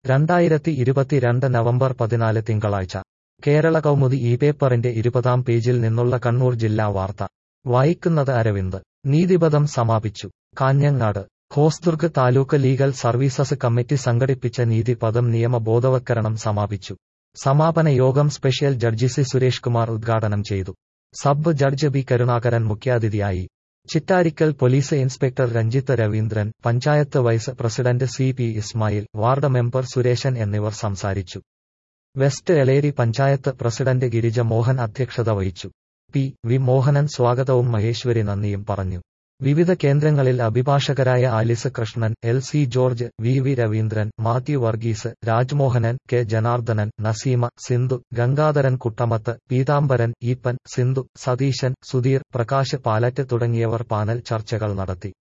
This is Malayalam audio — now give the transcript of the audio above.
രണ്ടായിരത്തി ഇരുപത്തിരണ്ട് നവംബർ പതിനാല് തിങ്കളാഴ്ച കേരള കൗമുദി ഈ പേപ്പറിന്റെ ഇരുപതാം പേജിൽ നിന്നുള്ള കണ്ണൂർ ജില്ലാ വാർത്ത വായിക്കുന്നത് അരവിന്ദ് നീതിപഥം സമാപിച്ചു Kanhangad Hosdurg taluk legal services committee സംഘടിപ്പിച്ച നീതിപഥം നിയമ ബോധവത്കരണം സമാപിച്ചു സമാപന യോഗം special judge C Suresh Kumar ഉദ്ഘാടനം ചെയ്തു സബ് ജഡ്ജ് ബി കരുണാകരൻ മുഖ്യാതിഥിയായി Chittarikkal police inspector Ranjith Raveendran panchayat vice president C P Ismail ward member Suresan എന്നിവർ സംസാരിച്ചു വെസ്റ്റ് എളേരി പഞ്ചായത്ത് പ്രസിഡന്റ് ഗിരിജ മോഹൻ അധ്യക്ഷത വഹിച്ചു പി വി മോഹനൻ സ്വാഗതവും മഹേശ്വരി നന്ദിയും പറഞ്ഞു വിവിധ കേന്ദ്രങ്ങളിൽ അഭിഭാഷകരായ Alice Krishnan L C George V V Raveendran Mathew Varghese Rajmohanan K Janardhanan Naseema Sindhu Gangadharan Kuttamath Peethambaran Eapen Sindhu Satheesan Sudheer Prakash Palat തുടങ്ങിയവർ പാനൽ ചർച്ചകൾ നടത്തി